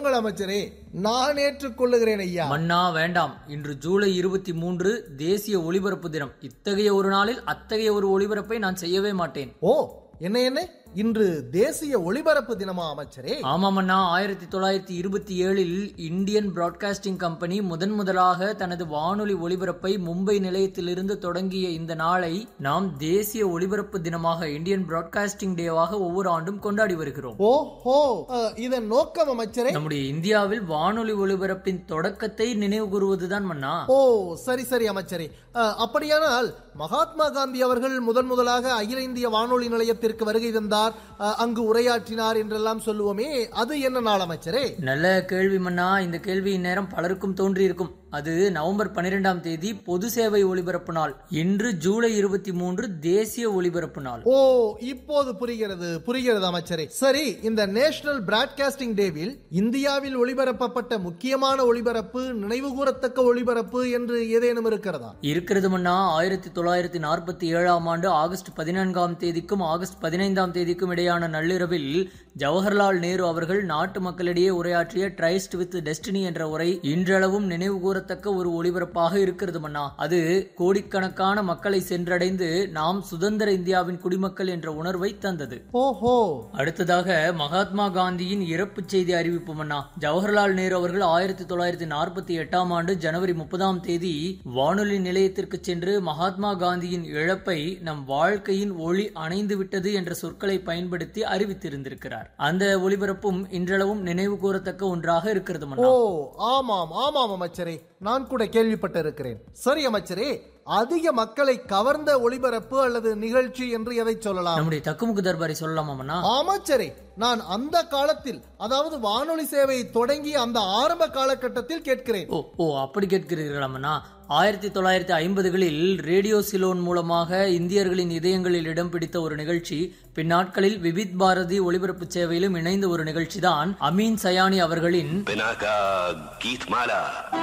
சொல்லுங்கள் அமைச்சரே நான் ஏற்றுக்கொள்ளுகிறேன் ஐயா மன்னா வேண்டாம் இன்று ஜூலை இருபத்தி மூன்று தேசிய ஒளிபரப்பு தினம் இத்தகைய ஒரு நாளில் அத்தகைய ஒரு ஒளிபரப்பை நான் செய்யவே மாட்டேன் ஓ என்ன என்ன இன்று தேசிய ஒளிபரப்பு தினமா அமைச்சரே ஆமாம் அண்ணா ஆயிரத்தி தொள்ளாயிரத்தி இருபத்தி ஏழில் இந்தியன் பிராட்காஸ்டிங் கம்பெனி முதன் முதலாக தனது வானொலி ஒளிபரப்பை மும்பை நிலையத்திலிருந்து தொடங்கிய இந்த நாளை நாம் தேசிய ஒளிபரப்பு தினமாக இந்தியன் பிராட்காஸ்டிங் டேவாக ஒவ்வொரு ஆண்டும் கொண்டாடி வருகிறோம் ஓஹோ அஹ், இதன் நோக்கம் அமைச்சரே நம்முடைய இந்தியாவில் வானொலி ஒளிபரப்பின் தொடக்கத்தை நினைவு கூறுவதுதான் மன்னா ஓ சரி சரி அமைச்சரே அஹ், அப்படியானால் மகாத்மா காந்தி அவர்கள் முதன் முதலாக அகில இந்திய வானொலி நிலையத்திற்கு வருகை தந்தார் அஹ், அங்கு உரையாற்றினார் என்றெல்லாம் சொல்லுவோமே அது என்ன நாள் அமைச்சரே நல்ல கேள்வி மன்னா இந்த கேள்வி இந்நேரம் பலருக்கும் தோன்றியிருக்கும் அது நவம்பர் பன்னிரெண்டாம் தேதி பொது சேவை ஒளிபரப்பு நாள் இன்று ஜூலை இருபத்தி மூன்று தேசிய ஒளிபரப்பு நாள் ஓ இப்போது புரிகிறது புரிகிறது அமைச்சரே சரி இந்த நேஷனல் பிராட்காஸ்டிங் டேவில் இந்தியாவில் ஒளிபரப்பப்பட்ட முக்கியமான ஒளிபரப்பு நினைவுகூரத்தக்க ஒளிபரப்பு என்று ஏதேனும் இருக்கிறதா இருக்கிறது மன்னா ஆயிரத்தி தொள்ளாயிரத்தி நாற்பத்தி ஏழாம் ஆண்டு ஆகஸ்ட் பதினான்காம் தேதிக்கும் ஆகஸ்ட் பதினைந்தாம் தேதிக்கும் இடையான நள்ளிரவில் ஜவஹர்லால் நேரு அவர்கள் நாட்டு மக்களிடையே உரையாற்றிய ட்ரைஸ்ட் வித் டெஸ்டினி என்ற உரை இன்றளவும் நினைவு கூறத்தக்க ஒரு ஒளிபரப்பாக இருக்கிறது மன்னா அது கோடிக்கணக்கான மக்களை சென்றடைந்து நாம் சுதந்திர இந்தியாவின் குடிமக்கள் என்ற உணர்வை தந்தது ஓஹோ அடுத்ததாக மகாத்மா காந்தியின் இறப்பு செய்தி அறிவிப்பு மன்னா ஜவஹர்லால் நேரு அவர்கள் ஆயிரத்தி தொள்ளாயிரத்தி நாற்பத்தி எட்டாம் ஆண்டு ஜனவரி முப்பதாம் தேதி வானொலி நிலையத்திற்கு சென்று மகாத்மா காந்தியின் இழப்பை நம் வாழ்க்கையின் ஒளி அணைந்து விட்டது என்ற சொற்களை பயன்படுத்தி அறிவித்திருந்திருக்கிறார் அந்த ஒளிபரப்பும் இன்றளவும் நினைவு கூறத்தக்க ஒன்றாக இருக்கிறது ஓ மன்னா ஆமாம் ஆமாம் அமைச்சரே நான் கூட கேள்விப்பட்டிருக்கிறேன் சரி அமைச்சரே அதிக மக்களை கவர்ந்த ஒளிபரப்பு அல்லது நிகழ்ச்சி என்று எதை சொல்லலாம் நம்முடைய தக்குமுக்கு தர்பாரை சொல்லலாமா மன்னா அமைச்சரே நான் அந்த காலத்தில் அதாவது வானொலி சேவை தொடங்கி அந்த ஆரம்ப காலகட்டத்தில் கேட்கிறேன் ஓ ஓ அப்படி கேட்கிறீர்களாமண்ணா ஆயிரத்தி தொள்ளாயிரத்தி ஐம்பதுகளில் ரேடியோ சிலோன் மூலமாக இந்தியர்களின் இதயங்களில் இடம் பிடித்த ஒரு நிகழ்ச்சி பின்னாட்களில் விவித் பாரதி ஒளிபரப்பு சேவையிலும் இணைந்த ஒரு நிகழ்ச்சி தான் அமீன் சயானி அவர்களின் बिना का गीत माला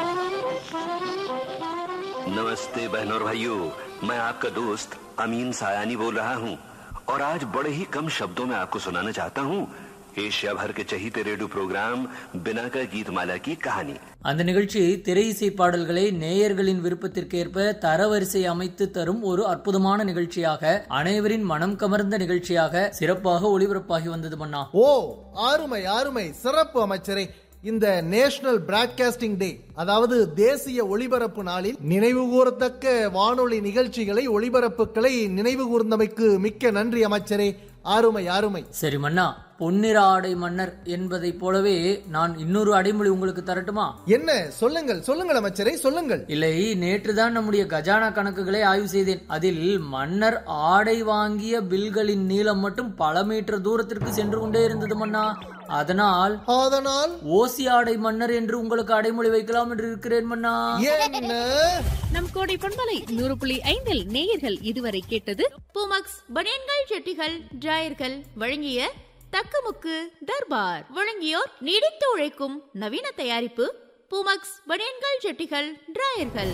नमस्ते बहनों और भाइयों मैं आपका दोस्त अमीन सायानी बोल रहा हूँ और आज बड़े ही कम शब्दों में आपको सुनाना चाहता हूँ एशिया भर के चहीते रेडियो प्रोग्राम बिना का गीत माला की कहानी அந்த நிகழ்ச்சி திரை இசை பாடல்களை நேயர்களின் விருப்பத்திற்கேற்ப தரவரிசை அமைத்து தரும் ஒரு அற்புதமான நிகழ்ச்சியாக அனைவரின் மனம் கமர்ந்த நிகழ்ச்சியாக சிறப்பாக ஒளிபரப்பாகி வந்தது மன்னா ஓ ஆறுமை ஆறுமை சிறப்பு அமைச்சரே இந்த நேஷனல் பிராட்காஸ்டிங் டே அதாவது தேசிய ஒளிபரப்பு நாளில் நினைவு கூறத்தக்க வானொலி நிகழ்ச்சிகளை ஒளிபரப்புகளை நினைவு கூர்ந்தமைக்கு மிக்க நன்றி அமைச்சரே ஆறுமை ஆறுமை சரி மன்னா பொன்னிற ஆடை மன்னர் என்பதைப் போலவே நான் இன்னொரு அடைமொழி உங்களுக்கு தரட்டுமா என்ன சொல்லுங்கள் சொல்லுங்கள் அமைச்சரே சொல்லுங்கள் இல்லை நேற்றுதான் நம்முடைய கஜானா கணக்குகளை ஆய்வு செய்தேன் அதில் மன்னர் ஆடை வாங்கிய பில்களின் நீளம் மட்டும் பல மீட்டர் தூரத்திற்கு சென்று கொண்டே இருந்தது மன்னா அதனால் அதனால் ஓசி ஆடை மன்னர் என்று உங்களுக்கு அடைமொழி வைக்கலாம் என்று இருக்கிறேன் மன்னா என்ன நம் கோடை பொன்மலை நூறு புள்ளி ஐந்தில் நேயர்கள் இதுவரை கேட்டது பூமக்ஸ் பனியன்கள் செட்டிகள் டிராயர்கள் வழங்கிய தக்கமுக்கு தர்பார் வழங்கியோர் நீடித்து உழைக்கும் நவீன தயாரிப்பு பூமக்ஸ் பனியன்கள் செட்டிகள் டிராயர்கள்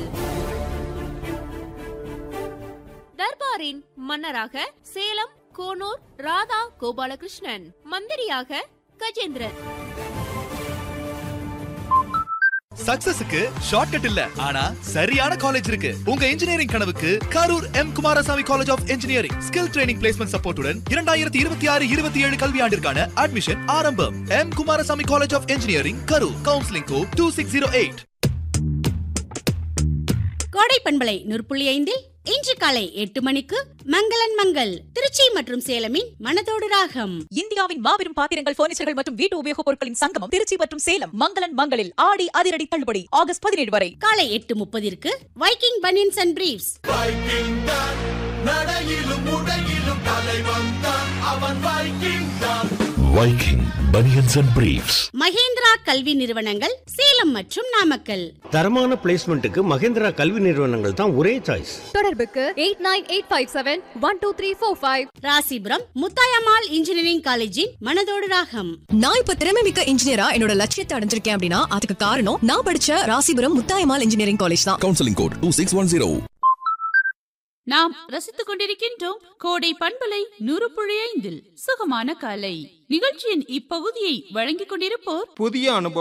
தர்பாரின் மன்னராக சேலம் கோனூர் ராதா கோபாலகிருஷ்ணன் மந்திரியாக கஜேந்திரன் சக்சஸுக்கு ஷார்ட்கட் இல்ல ஆனா சரியான காலேஜ் இருக்கு உங்க இன்ஜினியரிங் கனவுக்கு Karur M Kumarasamy college of engineering skill training placement சப்போர்ட்டுடன் இரண்டாயிரத்தி இருபத்தி ஆறு இருபத்தி ஏழு கல்வியாண்டிற்கான அட்மிஷன் ஆரம்பம் M Kumarasamy college of engineering Karur counselling code two six zero eight கோடை பண்பலை நூற்புள்ளி ஐந்தில் இன்று காலை எட்டு மணிக்கு மங்களன் மங்கள் திருச்சி மற்றும் சேலமின் மனதோடு ராகம் இந்தியாவின் மாபெரும் பாத்திரங்கள் பர்னிச்சர்கள் மற்றும் வீட்டு உபயோகப் பொருட்களின் சங்கமம் திருச்சி மற்றும் சேலம் மங்களன் மங்களில் ஆடி அதிரடி தள்ளுபடி ஆகஸ்ட் பதினேழு வரை காலை எட்டு முப்பதிற்கு Viking banians and briefs Viking Bunions and Briefs. Mahendra கல்வி நிறுவனங்கள் சேலம் மற்றும் நாமக்கல் தரமான பிளேஸ்மெண்ட்டுக்கு மகேந்திரா கல்வி நிறுவனங்கள் தான் ஒரே சாய்ஸ் தொடர்புக்கு eight nine eight five seven one two three four five Rasipuram Muthayammal engineering காலேஜின் மனதோடு ராகம் நான் இப்ப திறமை மிக்க இன்ஜினியரா என்னோட லட்சியத்தை அடைஞ்சிருக்கேன் அப்படின்னா அதுக்கு காரணம் நான் படிச்ச ராசிபுரம் முத்தாயமால் இன்ஜினியரிங் காலேஜ் தான் Counseling code 2610. நாம் ரசித்துக் கொண்டிருக்கின்றோம் கோடை பண்பலை நூறு புள்ளி ஐந்தில் சுகமான காலை நிகழ்ச்சியின் இப்பகுதியை வழங்கிக் கொண்டிருப்போர் புதிய அனுபவம்